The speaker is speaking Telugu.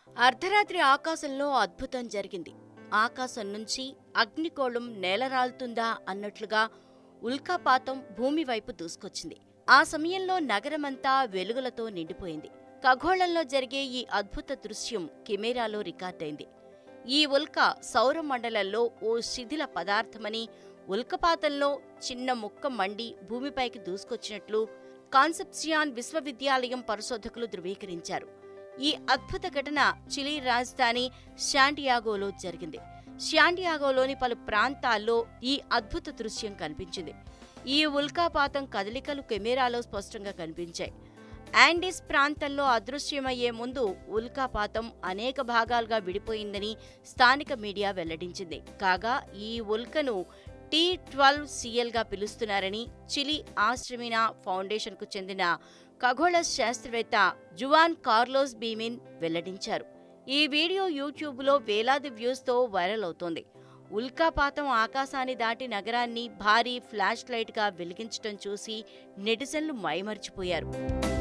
అర్ధరాత్రి ఆకాశంలో అద్భుతం జరిగింది ఆకాశం నుంచి అగ్నిగోళం నేలరాలుతుందా అన్నట్లుగా ఉల్కాపాతం భూమి వైపు దూసుకొచ్చింది ఆ సమయంలో నగరమంతా వెలుగులతో నిండిపోయింది ఖగోళంలో జరిగే ఈ అద్భుత దృశ్యం కెమెరాలో రికార్డైంది ఈ ఉల్క సౌరమండలంలో ఓ శిథిల పదార్థమని ఉల్కపాతంలో చిన్న ముక్క మండి భూమిపైకి దూసుకొచ్చినట్లు కాన్సెప్సియాన్ విశ్వవిద్యాలయం పరిశోధకులు ధృవీకరించారు ఈ అద్భుత ఘటన చిలీ రాజధాని శాంటియాగోలో జరిగింది శాంటియాగోలోని పలు ప్రాంతాల్లో ఈ అద్భుత దృశ్యం కనిపించింది ఈ ఉల్కాపాతం కదలికలు కెమెరాలో స్పష్టంగా కనిపించాయి యాండీస్ ప్రాంతంలో అదృశ్యమయ్యే ముందు ఉల్కాపాతం అనేక భాగాలుగా విడిపోయిందని స్థానిక మీడియా వెల్లడించింది కాగా ఈ ఉల్కను టీ ట్వెల్వ్ సిఎల్గా పిలుస్తున్నారని చిలీ ఆశ్రమినా ఫౌండేషన్కు చెందిన ఖగోళ శాస్త్రవేత్త జువాన్ కార్లోస్ బీమిన్ వెల్లడించారు ఈ వీడియో యూట్యూబ్లో వేలాది వ్యూస్తో వైరల్ అవుతోంది ఉల్కాపాతం ఆకాశాన్ని దాటి నగరాన్ని భారీ ఫ్లాష్ లైట్గా వెలిగించడం చూసి నెటిజన్లు మైమర్చిపోయారు